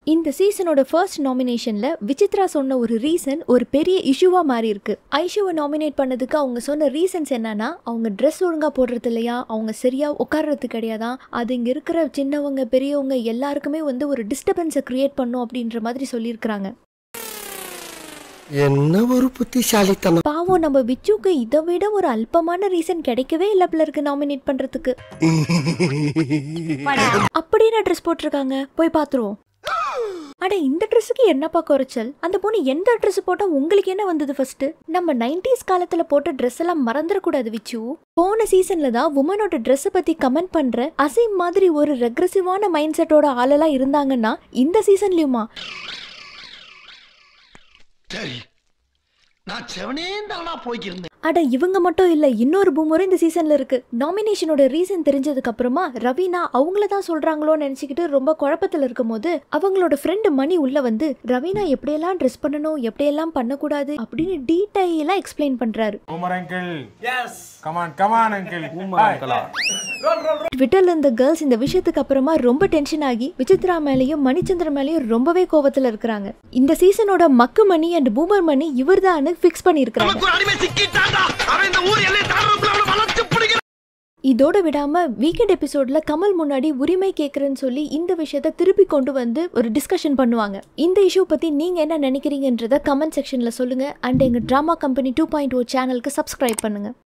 இந்த சீசனோட ஃபர்ஸ்ட் நாமினேஷன்ல விசித்ரா சொன்ன ஒரு ரீசன் ஒரு பெரிய இஷ்யூவா மாறி இருக்கு ஐஷுவை நாமினேட் பண்ணதுக்கு அவங்க சொன்ன ரீசன்ஸ் என்னன்னா அவங்க ட்ரெஸ் ஒழுங்கா போடுறது இல்லையா அவங்க சரியா உட்கார்றது கிடையாதா அது இங்க இருக்கிற சின்னவங்க பெரியவங்க எல்லாருக்குமே வந்து ஒரு டிஸ்டர்பன்ஸை கிரியேட் பண்ணும் அப்படின்ற மாதிரி சொல்லியிருக்கிறாங்க என்ன ஒரு புத்திசாலித்தனம் பாவம் நம்ம விச்சுக்கு இதை விட ஒரு அல்பமான ரீசன் கிடைக்கவே இல்லை பிள்ளருக்கு நாமினேட் பண்றதுக்கு அப்படின்னு ட்ரெஸ் போட்டிருக்காங்க போய் பாத்துருவோம் அட இந்த ட்ரெஸ்ஸுக்கு என்னப்பா குறைச்சல் அந்த பொண்ணு எந்த ட்ரெஸ் போட்டா உங்களுக்கு என்ன வந்தது ஃபர்ஸ்ட் நம்ம நைன்டிஸ் காலத்துல போட்ட ட்ரெஸ் எல்லாம் மறந்துடக்கூடாது விச்சு போன சீசன்ல தான் உமனோட ட்ரெஸ் பத்தி கமெண்ட் பண்ற அசீம் மாதிரி ஒரு ரெக்ரெசிவான மைண்ட் செட்டோட ஆளெல்லாம் இருந்தாங்கன்னா இந்த சீசன்லயுமா சரி நான் செவனே தானா போய்க்கிருந்தேன் அட இவங்க மட்டும் இல்ல இன்னொரு பூமரும் இந்த சீசன்ல இருக்கு நாமினேஷனோட ரீசன் தெரிஞ்சதுக்கு அப்புறமா ரவீனா அவங்கள தான் சொல்றாங்களோன்னு நினைச்சுக்கிட்டு ரொம்ப குழப்பத்துல இருக்கும்போது அவங்களோட ஃப்ரெண்டு மணி உள்ள வந்து ரவீனா எப்படியெல்லாம் ட்ரெஸ் பண்ணணும் எப்படியெல்லாம் பண்ணக்கூடாது அப்படின்னு டீடைலா எக்ஸ்பிளைன் பண்றாரு Boomer uncle. Yes. Come on, come on, uncle. Boomer uncle. ட்விட்டர்ல இருந்த கேர்ள்ஸ் இந்த விஷயத்துக்கு அப்புறமா ரொம்ப டென்ஷன் ஆகி விசித்ரா மேலயும் மணிச்சந்திர மேலயும் ரொம்பவே கோவத்துல இருக்கிறாங்க இந்த சீசனோட மக்கு மணி அண்ட் பூமர் மணி இவர்தான் ஃபிக்ஸ் பண்ணியிருக்காங்க ஒரு அடிமை சிக்கிட்டாண்டா அவன் இந்த ஊர் எல்லை தாண்டறதுக்குள்ள அவனை வளர்த்து பிடிக்கிற இதோட விடாம வீக்கெண்ட் எபிசோட்ல கமல் முன்னாடி உரிமை கேட்கறேன்னு சொல்லி இந்த விஷயத்த திருப்பி கொண்டு வந்து ஒரு டிஸ்கஷன் பண்ணுவாங்க இந்த இஷ்யூ பத்தி நீங்க என்ன நினைக்கிறீங்கன்றத கமெண்ட் செக்ஷன்ல சொல்லுங்க அண்ட் எங்க drama company two point O சேனலுக்கு சப்ஸ்கிரைப் பண்ணுங்க